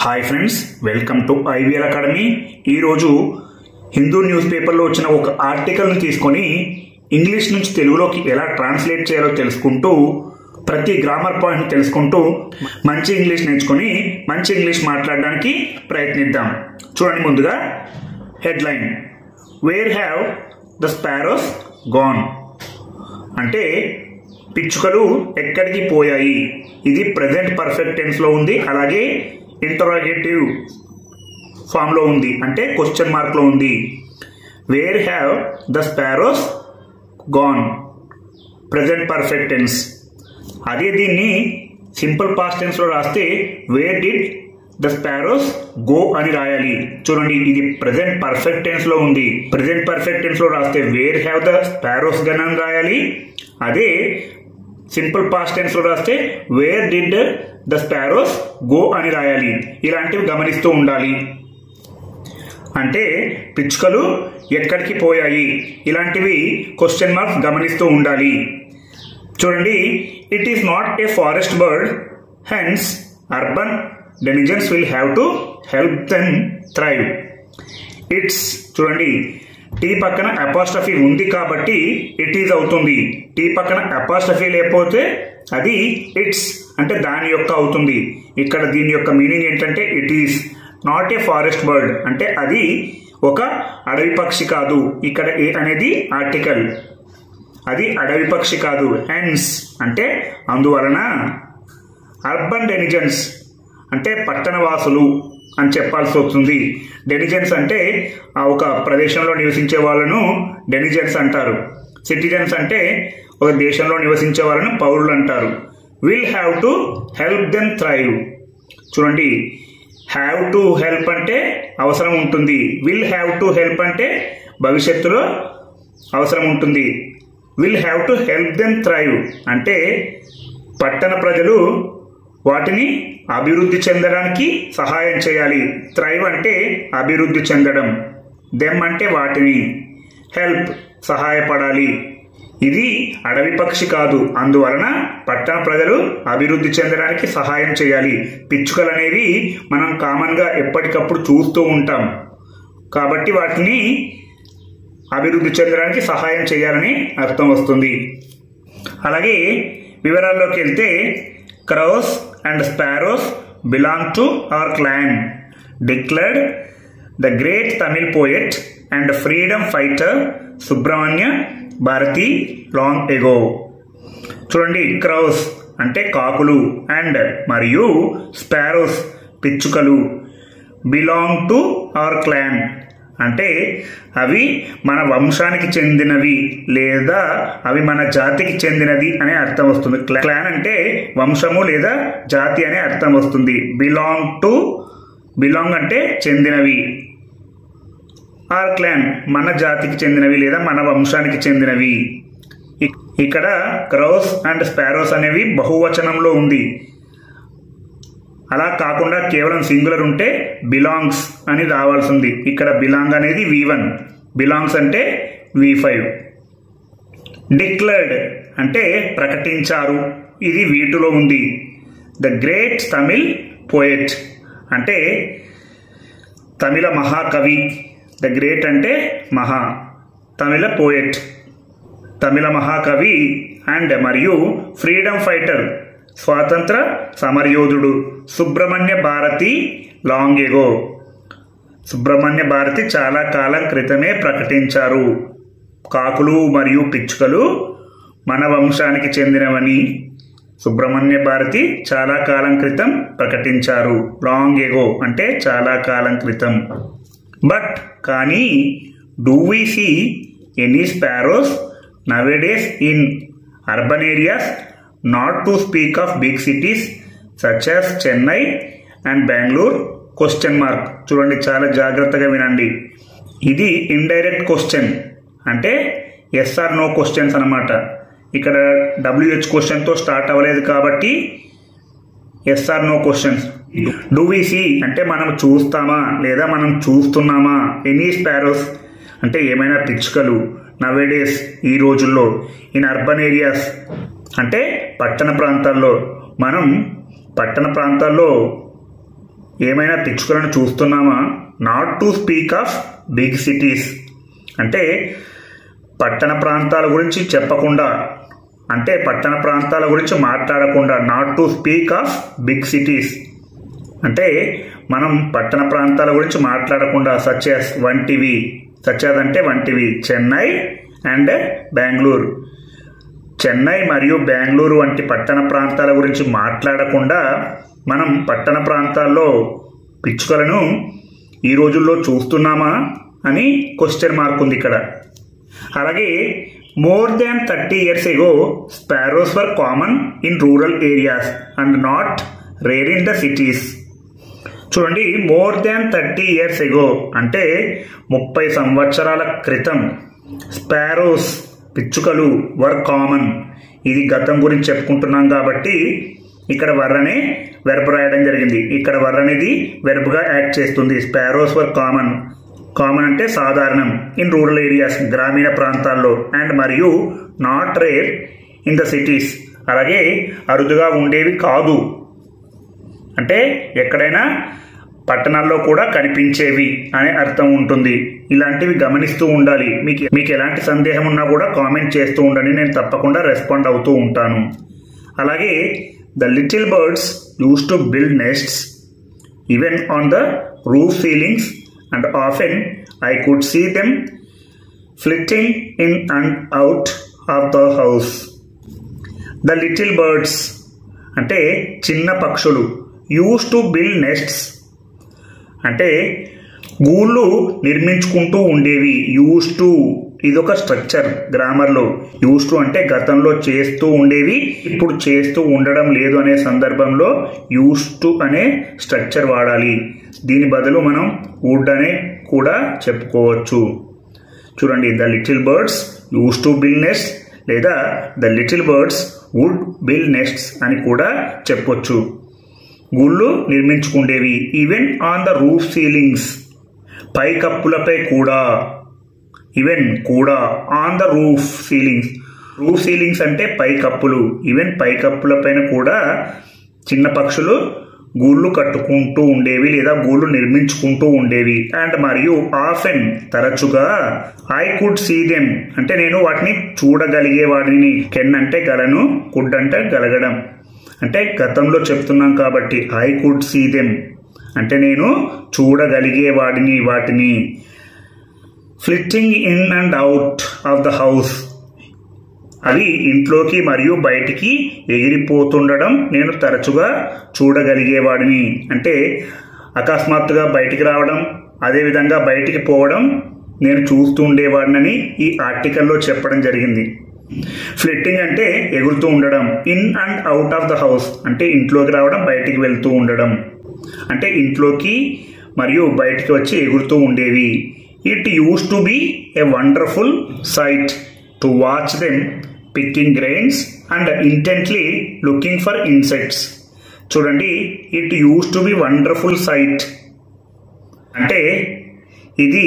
hi friends welcome to IVL academy ఈరోజు Hindu news పేపర్లో వచ్చిన ఒక ఆర్టికల్ని తీసుకొని ఇంగ్లీష్ నుంచి తెలుగులోకి ఎలా ట్రాన్స్లేట్ చేయాలో తెలుసుకుంటూ ప్రతి గ్రామర్ పాయింట్ తెలుసుకుంటూ మంచి ఇంగ్లీష్ నేర్చుకొని మంచి ఇంగ్లీష్ మాట్లాడడానికి ప్రయత్నిద్దాం చూడండి ముందుగా headline where have the sparrows gone అంటే పిచ్చుకలు ఎక్కడికి పోయాయి ఇది ప్రజెంట్ పర్ఫెక్ట్ టెన్స్ లో ఉంది అలాగే ఇంటరాగేటివ్ ఫామ్ లో ఉంది అంటే క్వశ్చన్ మార్క్ లో ఉంది where have the sparrows gone present perfect tense అదే దీన్ని సింపుల్ పాస్ట్ టెన్స్ లో రాస్తే where did the sparrows go అని రాయాలి చూడండి ఇది ప్రజెంట్ పర్ఫెక్ట్ టెన్స్ లో ఉంది ప్రజెంట్ పర్ఫెక్ట్ టెన్స్ లో రాస్తే where have the sparrows gone అని రాయాలి అదే సింపుల్ పాస్ట్ టెన్స్ లో రాస్తే where did the sparrows go అని రాయాలి ఇలాంటివి గమనిస్తూ ఉండాలి అంటే పిచ్చుకలు ఎక్కడికి పోయాయి ఇలాంటివి క్వశ్చన్ మార్క్స్ గమనిస్తూ ఉండాలి చూడండి it is not a forest bird hence urban denizens will have to help then thrive it's చూడండి టీ పక్కన అపాస్టఫీ ఉంది కాబట్టి ఇట్ ఈజ్ అవుతుంది టీ పక్కన అపాస్టఫీ లేకపోతే అది ఇట్స్ అంటే దాని యొక్క అవుతుంది ఇక్కడ దీని యొక్క మీనింగ్ ఏంటంటే it is not a forest bird అంటే అది ఒక అడవి పక్షి కాదు ఇక్కడ ఏ అనేది ఆర్టికల్ అది అడవి పక్షి కాదు హెన్స్ అంటే అందువలన అర్బన్ డెనిజన్స్ అంటే పట్టణవాసులు అని చెప్పాల్సి వస్తుంది డెనిజన్స్ అంటే ఆ ఒక ప్రదేశంలో నివసించే వాళ్ళను డెనిజన్స్ అంటారు సిటిజన్స్ అంటే ఒక దేశంలో నివసించే వాళ్ళను పౌరులు అంటారు will have to help them thrive చూడండి హ్యావ్ టు హెల్ప్ అంటే అవసరం ఉంటుంది విల్ హ్యావ్ టు హెల్ప్ అంటే భవిష్యత్తులో అవసరం ఉంటుంది will have to help them thrive అంటే పట్టణ ప్రజలు వాటిని అభివృద్ధి చెందడానికి సహాయం చేయాలి థ్రైవ్ అంటే అభివృద్ధి చెందడం దెమ్ అంటే వాటిని హెల్ప్ సహాయపడాలి ఇది అడవి పక్షి కాదు అందువలన పట్టణ ప్రజలు అభివృద్ధి చెందడానికి సహాయం చేయాలి పిచ్చుకలు అనేవి మనం కామన్గా ఎప్పటికప్పుడు చూస్తూ ఉంటాం కాబట్టి వాటిని అభివృద్ధి చెందడానికి సహాయం చేయాలని అర్థం వస్తుంది అలాగే వివరాల్లోకి వెళ్తే crows and sparrows belong to our clan declared the great Tamil poet and freedom fighter Subramanya Bharati long ago చూడండి క్రౌస్ అంటే కాకులు అండ్ మరియు స్పారోస్ పిచ్చుకలు బిలాంగ్ టు అవర్ క్లాన్ అంటే అవి మన వంశానికి చెందినవి లేదా అవి మన జాతికి చెందినది అనే అర్థం వస్తుంది క్లాన్ అంటే వంశము లేదా జాతి అనే అర్థం వస్తుంది బిలాంగ్ టు బిలాంగ్ అంటే చెందినవి ఆర్ క్లాన్ మన జాతికి చెందినవి లేదా మన వంశానికి చెందినవి ఇక్కడ క్రౌస్ అండ్ స్పారోస్ అనేవి బహువచనంలో ఉంది అలా కాకుండా కేవలం సింగులర్ ఉంటే బిలాంగ్స్ అని రావాల్సింది ఇక్కడ బిలాంగ్ అనేది వి వన్ బిలాంగ్స్ అంటే వి ఫైవ్ డిక్లర్డ్ అంటే ప్రకటించారు ఇది వీటిలో ఉంది ద గ్రేట్ తమిళ్ పోయెట్ అంటే తమిళ మహాకవి ద గ్రేట్ అంటే మహా తమిళ పోయెట్ తమిళ మహాకవి అండ్ మరియు ఫ్రీడమ్ ఫైటర్ స్వాతంత్ర సమరయోధుడు సుబ్రహ్మణ్య భారతి లాంగ్ ఎగో సుబ్రహ్మణ్య భారతి చాలా కాలం క్రితమే ప్రకటించారు కాకులు మరియు పిచ్చుకలు మన వంశానికి చెందినవని సుబ్రహ్మణ్య భారతి చాలా కాలం క్రితం ప్రకటించారు లాంగ్ ఎగో అంటే చాలా కాలం క్రితం బట్ కానీ do we see any sparrows nowadays in urban areas not to speak of big cities such as Chennai and Bengaluru question mark చూడండి చాలా జాగ్రత్తగా వినండి ఇది ఇండైరెక్ట్ క్వశ్చన్ అంటే ఎస్ఆర్ నో క్వశ్చన్స్ అనమాట ఇక్కడ డబ్ల్యూహెచ్ క్వశ్చన్తో స్టార్ట్ అవ్వలేదు కాబట్టి yes or no questions do we see అంటే మనం చూస్తామా లేదా మనం చూస్తున్నామా ఎనీ స్పారోస్ అంటే ఏమైనా పిచ్చుకలు నవేడేస్ ఈ రోజుల్లో ఇన్ అర్బన్ ఏరియాస్ అంటే పట్టణ ప్రాంతాల్లో మనం పట్టణ ప్రాంతాల్లో ఏమైనా పిచ్చుకలను చూస్తున్నామా not to speak of big cities అంటే పట్టణ ప్రాంతాల గురించి చెప్పకుండా అంటే పట్టణ ప్రాంతాల గురించి మాట్లాడకుండా not to speak of big cities అంటే మనం పట్టణ ప్రాంతాల గురించి మాట్లాడకుండా సచ్యాస్ వంటివి సచ్యాస్ అంటే వంటివి చెన్నై అండ్ బెంగళూరు చెన్నై మరియు బెంగళూరు వంటి పట్టణ ప్రాంతాల గురించి మాట్లాడకుండా మనం పట్టణ ప్రాంతాల్లో పిచ్చుకలను ఈ రోజుల్లో చూస్తున్నామా అని క్వశ్చన్ మార్క్ ఉంది ఇక్కడ అలాగే more than thirty years ago sparrows were common in rural areas and not rare in the cities చూడండి more than thirty years ago అంటే ముప్పై సంవత్సరాల క్రితం స్పారోస్ పిచ్చుకలు వర్ కామన్ ఇది గతం గురించి చెప్పుకుంటున్నాం కాబట్టి ఇక్కడ వర్ అనే వెర్బ్ రాయడం జరిగింది ఇక్కడ వర్ అనేది వెర్బ్గా యాడ్ చేస్తుంది స్పారోస్ వర్ కామన్ కామన్ అంటే సాధారణం ఇన్ రూరల్ ఏరియాస్ గ్రామీణ ప్రాంతాల్లో అండ్ మరియు not rare in the cities అలాగే అరుదుగా ఉండేవి కాదు అంటే ఎక్కడైనా పట్టణాల్లో కూడా కనిపించేవి అనే అర్థం ఉంటుంది ఇలాంటివి గమనిస్తూ ఉండాలి మీకు మీకు ఎలాంటి సందేహం ఉన్నా కూడా కామెంట్ చేస్తూ ఉండండి నేను తప్పకుండా రెస్పాండ్ అవుతూ ఉంటాను అలాగే the little birds used to build nests even on the roof ceilings and often I could see them flitting in and out of the house the little birds అంటే చిన్న పక్షులు యూస్ టు బిల్డ్ నెస్ట్స్ అంటే గూళ్ళు నిర్మించుకుంటూ ఉండేవి used to ఇదొక structure గ్రామర్లో used to అంటే గతంలో చేస్తూ ఉండేవి ఇప్పుడు చేస్తూ ఉండడం లేదు అనే సందర్భంలో యూస్ టు అనే స్ట్రక్చర్ వాడాలి దీని బదులు మనం వుడ్ అనే కూడా చెప్పుకోవచ్చు చూడండి the little birds used to build nest లేదా the little birds would build nests అని కూడా చెప్పొచ్చు గూళ్ళు నిర్మించుకుండేవి even on the roof ceilings పైకప్పులపై కూడా ఈవెన్ కూడా on the roof ceilings roof ceilings అంటే పైకప్పులు ఈవెన్ పైకప్పుల పైన కూడా చిన్న పక్షులు గూళ్ళు కట్టుకుంటూ ఉండేవి లేదా గూళ్ళు నిర్మించుకుంటూ ఉండేవి అండ్ మరియు ఆఫెన్ తరచుగా ఐ కుడ్ సీ దెమ్ అంటే నేను వాటిని చూడగలిగే వాడిని కెన్ అంటే గలను కుడ్ అంటే గలగడం అంటే గతంలో చెప్తున్నాం కాబట్టి ఐ కుడ్ సీ దెమ్ అంటే నేను చూడగలిగే వాడిని వాటిని flitting in and out of the house అవి ఇంట్లోకి మరియు బయటికి ఎగిరిపోతుండడం నేను తరచుగా చూడగలిగేవాడిని అంటే అకస్మాత్తుగా బయటికి రావడం అదేవిధంగా బయటికి పోవడం నేను చూస్తూ ఉండేవాడినని ఈ ఆర్టికల్లో చెప్పడం జరిగింది ఫ్లిట్టింగ్ అంటే ఎగురుతూ ఉండడం in and out of the house అంటే ఇంట్లోకి రావడం బయటికి వెళ్తూ ఉండడం అంటే ఇంట్లోకి మరియు బయటికి వచ్చి ఎగురుతూ ఉండేవి it used to be a wonderful sight to watch them picking grains and intently looking for insects చూడండి it used to be wonderful sight అంటే ఇది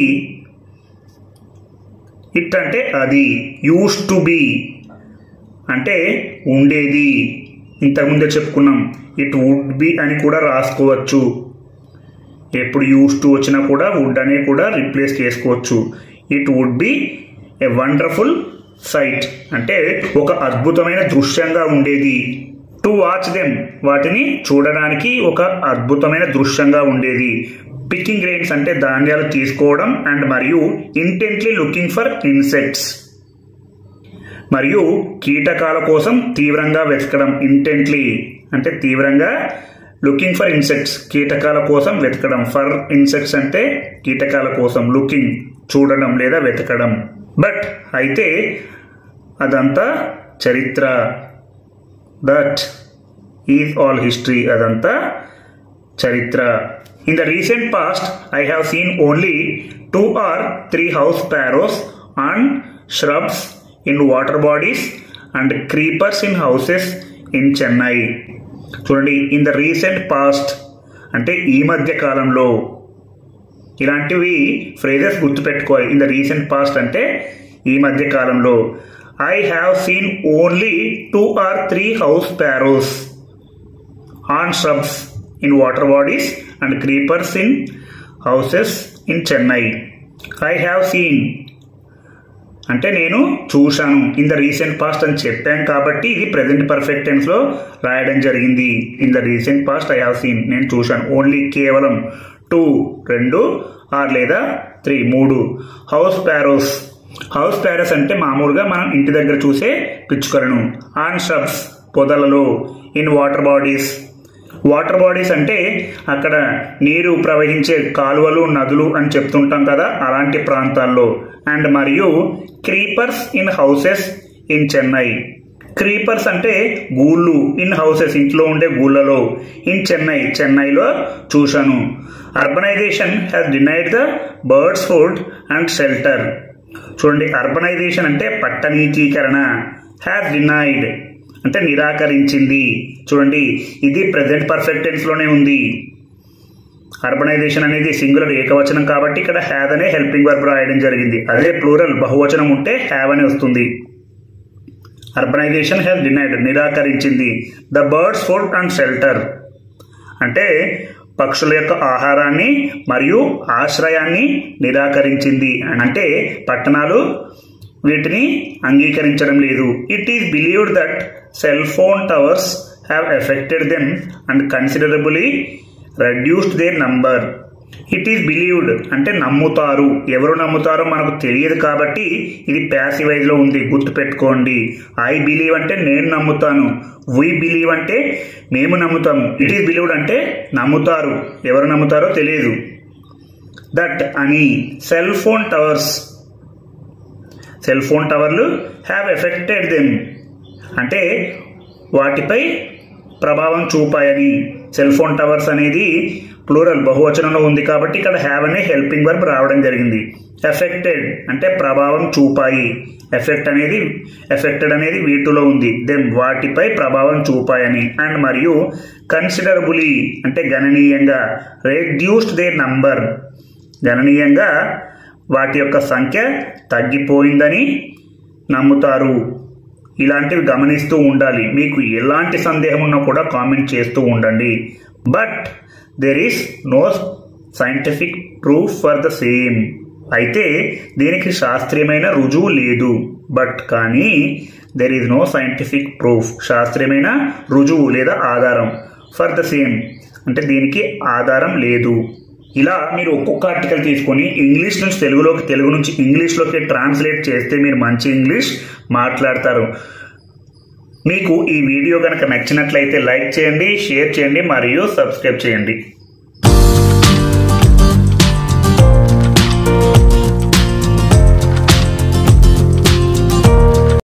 ఇట్ అంటే అది యూస్ టు బి అంటే ఉండేది ఇంతకుముందే చెప్పుకున్నాం ఇట్ వుడ్ బి అని కూడా రాసుకోవచ్చు ఎప్పుడు యూస్ టు వచ్చినా కూడా వుడ్ అనే కూడా రిప్లేస్ చేసుకోవచ్చు it would be a wonderful sight అంటే ఒక అద్భుతమైన దృశ్యంగా ఉండేది టు వాచ్ దెమ్ వాటిని చూడడానికి ఒక అద్భుతమైన దృశ్యంగా ఉండేది పికింగ్ గ్రెయిన్స్ అంటే ధాన్యాలు తీసుకోవడం అండ్ మరియు ఇంటెంట్లీ లుకింగ్ ఫర్ ఇన్సెక్ట్స్ మరియు కీటకాల కోసం తీవ్రంగా వెతకడం ఇంటెంట్లీ అంటే తీవ్రంగా లుకింగ్ ఫర్ ఇన్సెక్ట్స్ కీటకాల కోసం వెతకడం ఫర్ ఇన్సెక్ట్స్ అంటే కీటకాల కోసం లుకింగ్ చూడడం లేదా వెతకడం బట్ అయితే అదంతా చరిత్ర దట్ ఈజ్ ఆల్ హిస్టరీ అదంతా చరిత్ర in the recent past I have seen only two or three house sparrows and shrubs in water bodies and creepers in houses in Chennai చూడండి ఇన్ ద రీసెంట్ పాస్ట్ అంటే ఈ మధ్య కాలంలో ఇలాంటివి phrases గుర్తుపెట్టుకోవాలి in the recent past అంటే ఈ మధ్య కాలంలో I have seen only two or three house sparrows on shrubs in water bodies and creepers in houses in Chennai I have seen అంటే నేను చూశాను ఇన్ ద రీసెంట్ పాస్ట్ అని చెప్పాను కాబట్టి ఇది ప్రెసెంట్ పర్ఫెక్ట్ టెన్స్ లో రాయడం జరిగింది in the recent past I have seen నేను చూశాను ఓన్లీ కేవలం టూ రెండు ఆర్ లేదా త్రీ మూడు హౌస్ ప్యారోస్ హౌస్ ప్యారస్ అంటే మామూలుగా మనం ఇంటి దగ్గర చూసే పిచ్చుకలను ఆన్ షబ్స్ పొదలలో in water bodies water bodies అంటే అక్కడ నీరు ప్రవహించే కాలువలు నదులు అని చెప్తుంటాం కదా అలాంటి ప్రాంతాల్లో అండ్ మరియు creepers in houses in Chennai creepers అంటే గూళ్ళు ఇన్ హౌసెస్ ఇంట్లో ఉండే గూళ్ళలో ఇన్ చెన్నై చెన్నైలో చూశాను urbanisation has denied the birds food and shelter చూడండి అర్బనైజేషన్ అంటే పట్టణీకీకరణ హ్యాస్ డినైడ్ అంటే నిరాకరించింది చూడండి ఇది ప్రెసెంట్ పర్ఫెక్ట్ టెన్స్ లోనే ఉంది అర్బనైజేషన్ అనేది సింగులర్ ఏకవచనం కాబట్టి ఇక్కడ హ్యావ్ అనే హెల్పింగ్ వర్బ్ రాయడం జరిగింది అదే ప్లూరల్ బహువచనం ఉంటే హ్యావ్ అని వస్తుంది అర్బనైజేషన్ హ్యాస్ డినైడ్ నిరాకరించింది the birds food and shelter అంటే పక్షుల యొక్క ఆహారాన్ని మరియు ఆశ్రయాన్ని నిరాకరించింది అంటే పట్టణాలు వీటిని అంగీకరించడం లేదు it is believed that cell phone towers have affected them and considerably reduced their number it is believed అంటే నమ్ముతారు ఎవరు నమ్ముతారో మనకు తెలియదు కాబట్టి ఇది ప్యాసివైజ్ లో ఉంది గుర్తు పెట్టుకోండి ఐ బిలీవ్ అంటే నేను నమ్ముతాను వి బిలీవ్ అంటే మేము నమ్ముతాము ఇట్ ఈస్ బిలీవ్డ్ అంటే నమ్ముతారు ఎవరు నమ్ముతారో తెలియదు దట్ అని cell phone towers cell phone టవర్లు హ్యావ్ ఎఫెక్టెడ్ దెమ్ అంటే వాటిపై ప్రభావం చూపాయని సెల్ ఫోన్ టవర్స్ అనేది ప్లూరల్ బహువచనంలో ఉంది కాబట్టి ఇక్కడ హ్యావ్ అనే హెల్పింగ్ వర్బ్ రావడం జరిగింది ఎఫెక్టెడ్ అంటే ప్రభావం చూపాయి ఎఫెక్ట్ అనేది ఎఫెక్టెడ్ అనేది వీటిలో ఉంది దెన్ వాటిపై ప్రభావం చూపాయని అండ్ మరియు కన్సిడరబులీ అంటే గణనీయంగా రెడ్యూస్డ్ దే నంబర్ గణనీయంగా వాటి యొక్క సంఖ్య తగ్గిపోయిందని నమ్ముతారు ఇలాంటివి గమనిస్తూ ఉండాలి మీకు ఎలాంటి సందేహం ఉన్నా కూడా కామెంట్ చేస్తూ ఉండండి but there is no scientific proof for the same అయితే దీనికి శాస్త్రీయమైన రుజువు లేదు బట్ కానీ there is no scientific proof శాస్త్రీయమైన రుజువు లేదా ఆధారం ఫర్ ద సేమ్ అంటే దీనికి ఆధారం లేదు ఇలా మీరు ఒక్కొక్క ఆర్టికల్ తీసుకొని ఇంగ్లీష్ నుంచి తెలుగులోకి తెలుగు నుంచి ఇంగ్లీష్లోకి ట్రాన్స్లేట్ చేస్తే మీరు మంచి ఇంగ్లీష్ మాట్లాడతారు మీకు ఈ వీడియో కనుక నచ్చినట్లయితే లైక్ చేయండి షేర్ చేయండి మరియు సబ్స్క్రైబ్ చేయండి